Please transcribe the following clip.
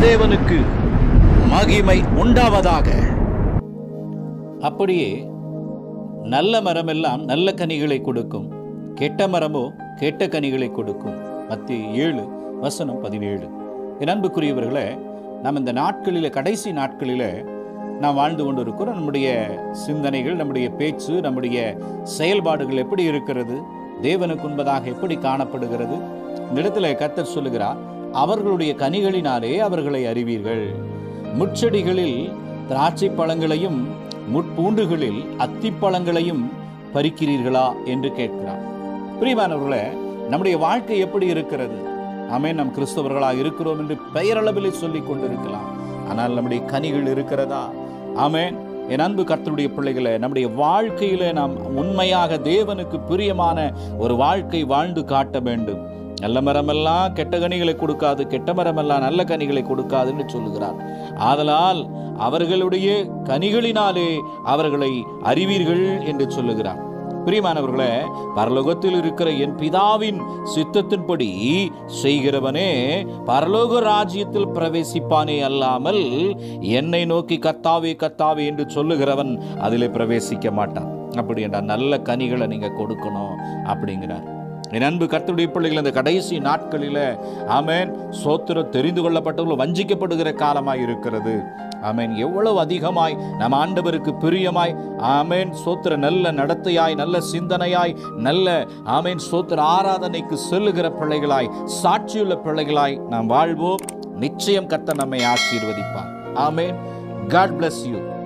தேவனுக்கு மகிமை உண்டாவதாக அப்படியே நல்ல மரமெல்லாம் நல்ல கனிகளை கொடுக்கும் கெட்ட மரமோ கெட்ட கனிகளை கொடுக்கும் மத்திய ஏழு வசனம் பதினேழு என் அன்புக்குரியவர்களே நாம் இந்த நாட்களில் கடைசி நாட்களில் நாம் வாழ்ந்து கொண்டிருக்கிறோம் நம்முடைய சிந்தனைகள் நம்முடைய பேச்சு நம்முடைய செயல்பாடுகள் எப்படி இருக்கிறது தேவனுக்கு உண்பதாக எப்படி காணப்படுகிறது இந்த இடத்துல கர்த்தர் சொல்லுகிறார் அவர்களுடைய கனிகளினாலே அவர்களை அறிவீர்கள் முட்செடிகளில் திராட்சை பழங்களையும் முட்பூண்டுகளில் அத்திப்பழங்களையும் பறிக்கிறீர்களா என்று கேட்கிறார் பிரியமானவர்களே நம்முடைய வாழ்க்கை எப்படி இருக்கிறது ஆமென் நம் கிறிஸ்தவர்களாக இருக்கிறோம் என்று பெயரளவிலே சொல்லிக் கொண்டிருக்கலாம் ஆனால் நம்முடைய கனிகள் இருக்கிறதா ஆமென் என் அன்பு கர்த்தருடைய பிள்ளைகளை நம்முடைய வாழ்க்கையில நாம் உண்மையாக தேவனுக்கு பிரியமான ஒரு வாழ்க்கை வாழ்ந்து காட்ட வேண்டும் நல்ல மரமெல்லாம் கெட்ட கனிகளை கொடுக்காது கெட்ட மரமெல்லாம் நல்ல கனிகளை கொடுக்காதுன்னு சொல்லுகிறார் ஆதலால் அவர்களுடைய கனிகளினாலே அவர்களை அறிவீர்கள் என்று சொல்லுகிறார் பிரியமானவர்களே பரலோகத்தில் இருக்கிற என் பிதாவின் சித்தத்தின்படி செய்கிறவனே பரலோக ராஜ்யத்தில் பிரவேசிப்பானே அல்லாமல் என்னை நோக்கி கத்தாவே கத்தாவே என்று சொல்லுகிறவன் அதிலே பிரவேசிக்க மாட்டான் அப்படி என்றால் நல்ல கனிகளை நீங்க கொடுக்கணும் அப்படிங்கிறார் என் அன்பு கர்த்தருடைய பிள்ளைகள் இந்த கடைசி நாட்களில் ஆமென் சோத்திரம் தெரிந்து கொள்ளப்பட்டவர்கள் வஞ்சிக்கப்படுகிற காலமாய் இருக்கிறது ஆமென் எவ்வளவு அதிகமாய் நம் ஆண்டவருக்கு பிரியமாய் ஆமென் சோத்திர நல்ல நடத்தையாய் நல்ல சிந்தனையாய் நல்ல ஆமென் சோத்திர ஆராதனைக்கு செல்லுகிற பிள்ளைகளாய் சாட்சியுள்ள பிள்ளைகளாய் நாம் வாழ்வோம் நிச்சயம் கர்த்தர் நம்மை ஆசீர்வதிப்பார் ஆமென் காட் bless யூ